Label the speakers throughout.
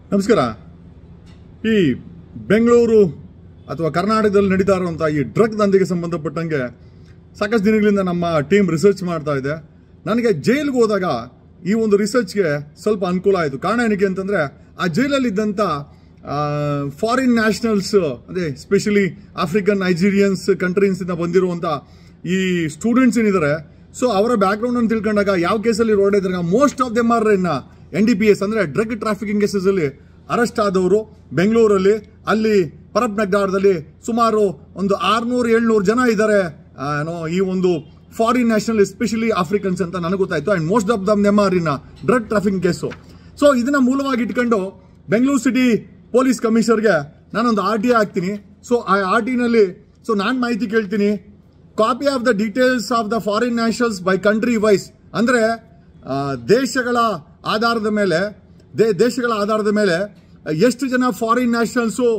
Speaker 1: ನಮಸ್ಕಾರ ಈ ಬೆಂಗಳೂರು ಅಥವಾ ಕರ್ನಾಟಕದಲ್ಲಿ ನಡೀತಾ ಇರುವಂಥ ಈ ಡ್ರಗ್ ದಂಧೆಗೆ ಸಂಬಂಧಪಟ್ಟಂಗೆ ಸಾಕಷ್ಟು ದಿನಗಳಿಂದ ನಮ್ಮ ಟೀಮ್ ರಿಸರ್ಚ್ ಮಾಡ್ತಾ ಇದೆ ನನಗೆ ಜೈಲ್ಗೆ ಹೋದಾಗ ಈ ಒಂದು ರಿಸರ್ಚ್ಗೆ ಸ್ವಲ್ಪ ಅನುಕೂಲ ಆಯಿತು ಕಾರಣ ಏನಕ್ಕೆ ಅಂತಂದರೆ ಆ ಜೈಲಲ್ಲಿದ್ದಂಥ ಫಾರಿನ್ ನ್ಯಾಷನಲ್ಸ್ ಅದೇ ಸ್ಪೆಷಲಿ ಆಫ್ರಿಕನ್ ನೈಜೀರಿಯನ್ಸ್ ಕಂಟ್ರೀನ್ಸಿಂದ ಬಂದಿರುವಂಥ ಈ ಸ್ಟೂಡೆಂಟ್ಸ್ ಏನಿದ್ದಾರೆ ಸೊ ಅವರ ಬ್ಯಾಕ್ಗ್ರೌಂಡ್ ಅನ್ನು ತಿಳ್ಕೊಂಡಾಗ ಯಾವ ಕೇಸಲ್ಲಿ ಹೊರಡಿದ್ರಾಗ most of them are in N D P S ಅಂದರೆ ಡ್ರಗ್ ಟ್ರಾಫಿಕಿಂಗ್ ಕೇಸಸ್ ಅಲ್ಲಿ ಅರೆಸ್ಟ್ ಆದವರು ಬೆಂಗಳೂರಲ್ಲಿ ಅಲ್ಲಿ ಪರಬ್ ನಗರದಲ್ಲಿ ಸುಮಾರು ಒಂದು ಆರ್ನೂರು ಏಳ್ನೂರು ಜನ ಇದ್ದಾರೆ ಆ, ಏನೋ ಈ ಒಂದು ಫಾರಿನ್ ನ್ಯಾಷನಲ್ ಎಸ್ಪೆಷಲಿ ಆಫ್ರಿಕನ್ಸ್ ಅಂತ ನನಗೆ ಗೊತ್ತಾಯ್ತು and most of them them are in drug trafficking case so ಇದನ್ನ ಮೂಲವಾಗಿ ಇಟ್ಕೊಂಡು ಬೆಂಗಳೂರು ಸಿಟಿ ಪೊಲೀಸ್ ಕಮಿಷನರ್ಗೆ ನಾನೊಂದು ಆರ್ ಟಿ ಹಾಕ್ತೀನಿ ಸೊ ಆ ಆರ್ ಟಿನಲ್ಲಿ ಸೊ ನಾನು ಮಾಹಿತಿ ಕೇಳ್ತೀನಿ copy of the details of the foreign nationals by country wise ಅಂದ್ರೆ ಆ, ದೇಶಗಳ ಆಧಾರದ ಮೇಲೆ ದೇ- ದೇಶಗಳ ಆಧಾರದ ಮೇಲೆ ಎಷ್ಟು ಜನ ಫಾರಿನ್ ನ್ಯಾಷನಲ್ಸು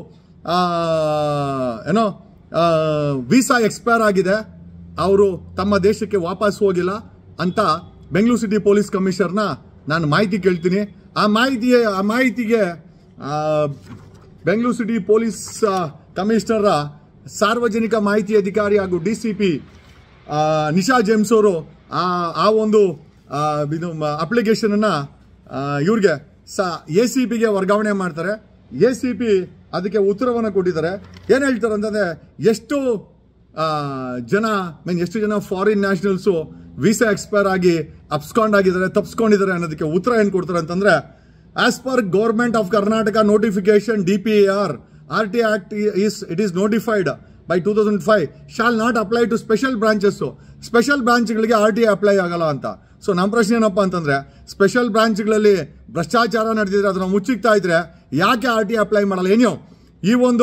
Speaker 1: ಏನೋ ವೀಸಾ ಎಕ್ಸ್ಪೈರ್ ಆಗಿದೆ ಅವರು ತಮ್ಮ ದೇಶಕ್ಕೆ ವಾಪಸ್ ಹೋಗಿಲ್ಲ ಅಂತ ಬೆಂಗಳೂರು ಸಿಟಿ ಪೊಲೀಸ್ ಕಮಿಷನರ್ನ ನಾನು ಮಾಹಿತಿ ಕೇಳ್ತೀನಿ ಆ ಮಾಹಿತಿಗೆ ಆ ಮಾಹಿತಿಗೆ ಆ, ಬೆಂಗಳೂರು ಸಿಟಿ ಪೊಲೀಸ್ ಆ, ಕಮಿಷನರ ಸಾರ್ವಜನಿಕ ಮಾಹಿತಿ ಅಧಿಕಾರಿ ಹಾಗೂ D C P Nisha James ಅವರು ಆ ಆ ಒಂದು ಆ, ಇದು ಅಪ್ಲಿಕೇಶನ್ ಅನ್ನ ಇವ್ರಿಗೆ ಸ ಎ ಸಿ ಪಿಗೆ ವರ್ಗಾವಣೆ ಮಾಡ್ತಾರೆ ಎ ಸಿ ಪಿ ಅದಕ್ಕೆ ಉತ್ತರವನ್ನು ಕೊಟ್ಟಿದ್ದಾರೆ ಏನು ಹೇಳ್ತಾರೆ ಅಂತಂದ್ರೆ ಎಷ್ಟು ಆ, ಜನ ಮೀನ್ ಎಷ್ಟು ಜನ ಫಾರಿನ್ ನ್ಯಾಷನಲ್ಸು ವೀಸಾ ಎಕ್ಸ್ಪೈರ್ ಆಗಿ ಅಪ್ಸ್ಕಾಂಡ್ ಆಗಿದ್ದಾರೆ ತಪ್ಸ್ಕೊಂಡಿದ್ದಾರೆ ಅನ್ನೋದಕ್ಕೆ ಉತ್ತರ ಏನು ಕೊಡ್ತಾರೆ ಅಂತಂದ್ರೆ as per government of Karnataka notification D P R R T act is it is notified by two thousand five shall not apply to special branches special ಬ್ರಾಂಚ್ಗಳಿಗೆ ಆರ್ ಟಿ ಅಪ್ಲೈ ಆಗಲ್ಲ ಅಂತ ಸೊ ನಮ್ಮ ಪ್ರಶ್ನೆ ಏನಪ್ಪ ಅಂತಂದ್ರೆ ಸ್ಪೆಷಲ್ ಬ್ರಾಂಚ್ಗಳಲ್ಲಿ ಭ್ರಷ್ಟಾಚಾರ ನಡೆದಿದ್ರೆ ಅದನ್ನ ಮುಚ್ಚಿಕ್ತಾ ಇದ್ರೆ ಯಾಕೆ ಆರ್ ಟಿ ಅಪ್ಲೈ ಮಾಡಲ್ಲ ಏನೋ ಈ ಒಂದು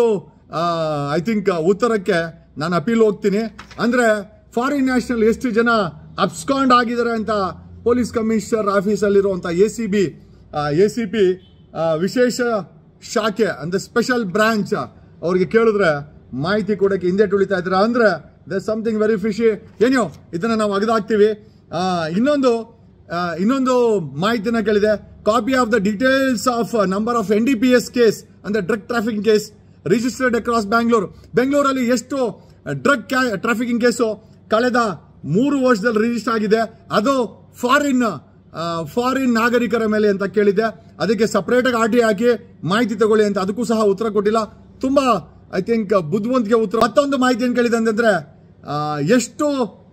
Speaker 1: ಐ ಥಿಂಕ್ ಉತ್ತರಕ್ಕೆ ನಾನು ಅಪೀಲ್ ಹೋಗ್ತೀನಿ ಅಂದ್ರೆ ಫಾರಿನ್ ನ್ಯಾಷನಲ್ ಎಷ್ಟು ಜನ ಅಬ್ಸ್ಕಾಂಡ್ ಆಗಿದ್ದಾರೆ ಅಂತ ಪೊಲೀಸ್ ಕಮಿಷನರ್ ಆಫೀಸಲ್ಲಿರುವಂಥ A C B A C P ವಿಶೇಷ ಶಾಖೆ ಅಂದ್ರೆ ಸ್ಪೆಷಲ್ ಬ್ರಾಂಚ್ ಅವ್ರಿಗೆ ಕೇಳಿದ್ರೆ ಮಾಹಿತಿ ಕೊಡಕ್ಕೆ ಹಿಂದೆ ತುಳಿತಾ ಇದ್ದಾರೆ ಅಂದ್ರೆ ದ ಸಮಥಿಂಗ್ ವೆರಿ ಫಿಶಿ ಏನೋ ಇದನ್ನ ನಾವು ಅಗದಾಕ್ತೀವಿ ಆ, ಇನ್ನೊಂದು ಆ, ಇನ್ನೊಂದು ಮಾಹಿತಿನ ಕೇಳಿದೆ copy of the details of number of N D P S case ಅಂದ್ರೆ drug trafficking case registered across Bangalore ಬೆಂಗಳೂರಲ್ಲಿ ಎಷ್ಟು ಡ್ರಗ್ ಟ್ರಾಫಿಕಿಂಗ್ ಕೇಸು ಕಳೆದ ಮೂರು ವರ್ಷದಲ್ಲಿ ರಿಜಿಸ್ಟರ್ ಆಗಿದೆ ಅದು ಫಾರಿನ್ ಫಾರಿನ್ ನಾಗರಿಕರ ಮೇಲೆ ಅಂತ ಕೇಳಿದ್ದೆ ಅದಕ್ಕೆ ಸಪರೇಟ್ ಆಗಿ ಆರ್ ಟಿ ಹಾಕಿ ಮಾಹಿತಿ ತಗೊಳ್ಳಿ ಅಂತ ಅದಕ್ಕೂ ಸಹ ಉತ್ತರ ಕೊಟ್ಟಿಲ್ಲ ತುಂಬಾ ಐ ಥಿಂಕ್ ಬುದ್ಧಿವಂತಿಕೆ ಉತ್ತರ ಮತ್ತೊಂದು ಮಾಹಿತಿ ಏನು ಕೇಳಿದೆ ಅಂತಂದ್ರೆ ಆ, ಎಷ್ಟು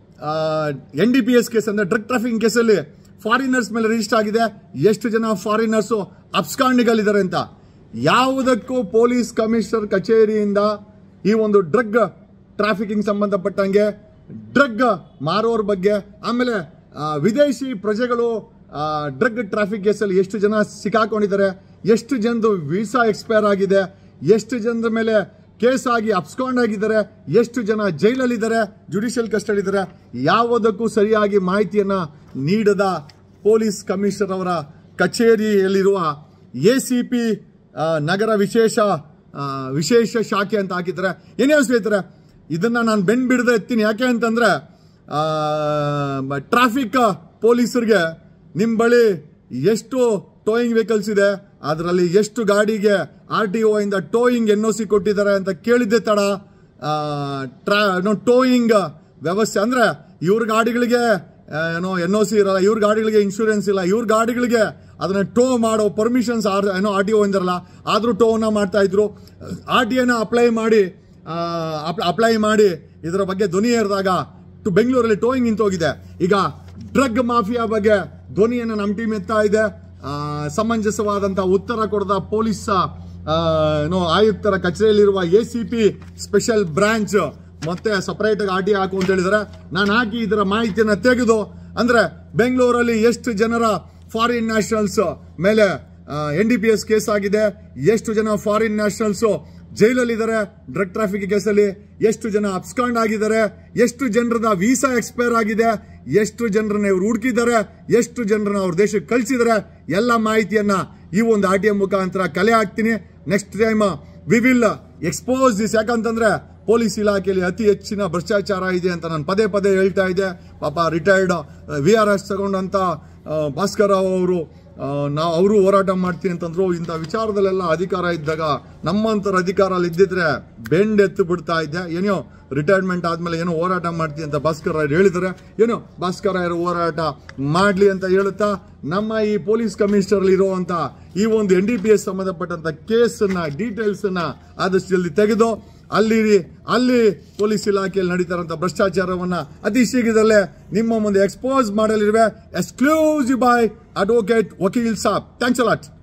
Speaker 1: N D P S case ಅಂದ್ರೆ ಡ್ರಗ್ ಟ್ರಾಫಿಕಿಂಗ್ ಕೇಸಲ್ಲಿ ಫಾರಿನರ್ಸ್ ಮೇಲೆ ರಿಜಿಸ್ಟರ್ ಆಗಿದೆ ಎಷ್ಟು ಜನ ಫಾರಿನರ್ಸ್ ಅಬ್ಸ್ಕಾಂಡಿಗಳಿದ್ದಾರೆ ಅಂತ ಯಾವುದಕ್ಕೂ ಪೊಲೀಸ್ ಕಮಿಷನರ್ ಕಚೇರಿಯಿಂದ ಈ ಒಂದು ಡ್ರಗ್ ಟ್ರಾಫಿಕಿಂಗ್ ಸಂಬಂಧಪಟ್ಟಂಗೆ ಡ್ರಗ್ ಮಾರೋರ್ ಬಗ್ಗೆ ಆಮೇಲೆ ಆ, ವಿದೇಶಿ ಪ್ರಜೆಗಳು ಡ್ರಗ್ ಟ್ರಾಫಿಕ್ ಕೇಸಲ್ಲಿ ಎಷ್ಟು ಜನ ಸಿಕ್ಕಾಕೊಂಡಿದ್ದಾರೆ ಎಷ್ಟು ಜನದು ವೀಸಾ ಎಕ್ಸ್ಪೈರ್ ಆಗಿದೆ ಎಷ್ಟು ಜನದ ಮೇಲೆ ಕೇಸ್ ಆಗಿ ಅಪ್ಸ್ಕಾಂಡ್ ಆಗಿದ್ದಾರೆ ಎಷ್ಟು ಜನ ಜೈಲಲ್ಲಿದ್ದಾರೆ ಜುಡಿಷಿಯಲ್ ಕಸ್ಟಡಿ ಇದ್ದಾರೆ ಯಾವುದಕ್ಕೂ ಸರಿಯಾಗಿ ಮಾಹಿತಿಯನ್ನ ನೀಡದ ಪೊಲೀಸ್ ಕಮಿಷನರ್ ಅವರ ಕಚೇರಿಯಲ್ಲಿರುವ ಎ ಸಿ ಪಿ ನಗರ ವಿಶೇಷ ಆ, ವಿಶೇಷ ಶಾಖೆ ಅಂತ ಹಾಕಿದ್ದಾರೆ ಏನೇ ಸ್ನೇಹಿತರೆ ಇದನ್ನ ನಾನು ಬೆನ್ ಬಿಡದೆ ಎತ್ತೀನಿ ಯಾಕೆ ಅಂತಂದ್ರೆ ಟ್ರಾಫಿಕ್ ಪೊಲೀಸರಿಗೆ ನಿಮ್ಮ ಬಳಿ ಎಷ್ಟು ಟೋಯಿಂಗ್ ವೆಹಿಕಲ್ಸ್ ಇದೆ ಅದರಲ್ಲಿ ಎಷ್ಟು ಗಾಡಿಗೆ ಆರ್ ಟಿ ಒ ಇಂದ ಟೋಯಿಂಗ್ ಎನ್ ಒ ಸಿ ಕೊಟ್ಟಿದ್ದಾರೆ ಅಂತ ಕೇಳಿದ್ದೆ ತಡ ಟೋಯಿಂಗ್ ವ್ಯವಸ್ಥೆ ಅಂದ್ರೆ ಇವ್ರ ಗಾಡಿಗಳಿಗೆ ಆ, ಏನೋ ಎನ್ ಒ ಸಿ ಇರಲ್ಲ ಇವ್ರ ಗಾಡಿಗಳಿಗೆ ಇನ್ಶೂರೆನ್ಸ್ ಇಲ್ಲ ಇವ್ರ ಗಾಡಿಗಳಿಗೆ ಅದನ್ನ ಟೋ ಮಾಡೋ ಪರ್ಮಿಷನ್ಸ್ ಆರ್ ಏನೋ ಆರ್ ಟಿ ಒ ಇಂದಿರಲ್ಲ ಆದ್ರೂ ಟೋನ ಮಾಡ್ತಾ ಇದ್ರು ಆರ್ ಟಿ ಎನ ಅಪ್ಲೈ ಮಾಡಿ ಅಪ್ಲೈ ಮಾಡಿ ಇದರ ಬಗ್ಗೆ ಧ್ವನಿ ಏರಿದಾಗ ಟು ಬೆಂಗಳೂರಲ್ಲಿ ಟೋಯಿಂಗ್ ನಿಂತೋಗಿದೆ ಈಗ ಡ್ರಗ್ ಮಾಫಿಯಾ ಬಗ್ಗೆ ಧ್ವನಿಯನ್ನು ನಮ್ಮ ಟೀಮ್ ಎತ್ತಾ ಇದೆ ಆ, ಸಮಂಜಸವಾದಂತ ಉತ್ತರ ಕೊಡದ ಪೊಲೀಸ್ ಆ, ಏನೋ ಆಯುಕ್ತರ ಕಚೇರಿಯಲ್ಲಿರುವ A C P special branch ಮತ್ತೆ ಸಪರೇಟ್ ಆಗಿ ಆರ್ ಟಿ ಹಾಕು ಅಂತ ಹೇಳಿದರೆ ನಾನು ಹಾಕಿ ಇದರ ಮಾಹಿತಿಯನ್ನು ತೆಗೆದು ಅಂದ್ರೆ ಬೆಂಗಳೂರಲ್ಲಿ ಎಷ್ಟು ಜನರ ಫಾರಿನ್ ನ್ಯಾಷನಲ್ಸ್ ಮೇಲೆ N D P S case ಆಗಿದೆ ಎಷ್ಟು ಜನ ಫಾರಿನ್ ನ್ಯಾಷನಲ್ಸ್ ಜೈಲಲ್ಲಿದ್ದಾರೆ ಡ್ರಗ್ ಟ್ರಾಫಿಕ್ ಕೇಸಲ್ಲಿ ಎಷ್ಟು ಜನ ಅಬ್ಸ್ಕಾಂಡ್ ಆಗಿದ್ದಾರೆ ಎಷ್ಟು ಜನರದ ವೀಸಾ ಎಕ್ಸ್ಪೈರ್ ಆಗಿದೆ ಎಷ್ಟು ಜನರನ್ನ ಇವ್ರು ಹುಡುಕಿದ್ದಾರೆ ಎಷ್ಟು ಜನರನ್ನ ಅವ್ರ ದೇಶಕ್ಕೆ ಕಳಿಸಿದ್ದಾರೆ ಎಲ್ಲ ಮಾಹಿತಿಯನ್ನ ಈ ಒಂದು ಆರ್ ಟಿ ಎಂ ಮುಖಾಂತರ ಕಲೆ ಹಾಕ್ತೀನಿ next time we will expose this ಯಾಕಂತಂದ್ರೆ ಪೊಲೀಸ್ ಇಲಾಖೆಯಲ್ಲಿ ಅತಿ ಹೆಚ್ಚಿನ ಭ್ರಷ್ಟಾಚಾರ ಇದೆ ಅಂತ ನಾನು ಪದೇ ಪದೇ ಹೇಳ್ತಾ ಇದ್ದೆ ಪಾಪ ರಿಟೈರ್ಡ್ ವಿ ಆರ್ ಎಸ್ ತಗೊಂಡಂತ ಆ, ಭಾಸ್ಕರ್ ರಾವ್ ಅವರು ನಾವು ಅವರು ಹೋರಾಟ ಮಾಡ್ತೀನಿ ಅಂತಂದ್ರು ಇಂಥ ವಿಚಾರದಲ್ಲೆಲ್ಲ ಅಧಿಕಾರ ಇದ್ದಾಗ ನಮ್ಮಂತರ ಅಧಿಕಾರ ಅಲ್ಲಿ ಇದ್ದಿದ್ರೆ ಬೆಂಡ್ ಎತ್ತು ಬಿಡ್ತಾ ಇದ್ದೆ ಏನೋ ರಿಟೈರ್ಮೆಂಟ್ ಆದ್ಮೇಲೆ ಏನೋ ಹೋರಾಟ ಮಾಡ್ತೀನಿ ಅಂತ ಭಾಸ್ಕರ್ ರಾಯರ್ ಹೇಳಿದ್ದಾರೆ ಏನೋ ಭಾಸ್ಕರ್ ರಾಯರ್ ಹೋರಾಟ ಮಾಡ್ಲಿ ಅಂತ ಹೇಳುತ್ತಾ ನಮ್ಮ ಈ ಪೊಲೀಸ್ ಕಮಿಷನರ್ ಇರುವಂತ ಈ ಒಂದು ಎನ್ ಡಿ ಪಿ ಎಸ್ ಸಂಬಂಧಪಟ್ಟಂತ ಕೇಸನ್ನ ಡೀಟೇಲ್ಸ್ ಅನ್ನ ಆದಷ್ಟು ಜಲ್ದಿ ತೆಗೆದು ಅಲ್ಲಿ ಅಲ್ಲಿ ಪೊಲೀಸ್ ಇಲಾಖೆಯಲ್ಲಿ ನಡೀತಾರಂತ ಭ್ರಷ್ಟಾಚಾರವನ್ನ ಅತಿ ಶೀಘ್ರದಲ್ಲೇ ನಿಮ್ಮ ಮುಂದೆ ಎಕ್ಸ್ಪೋಸ್ ಮಾಡಲಿರುವೆ ಎಕ್ಸ್ಕ್ಲೂಸಿವ್ ಬೈ ಅಡ್ವೊಕೇಟ್ ವಕೀಲ್ ಸಾಬ್ ಥ್ಯಾಂಕ್ಸ್ ಅಲಾಟ್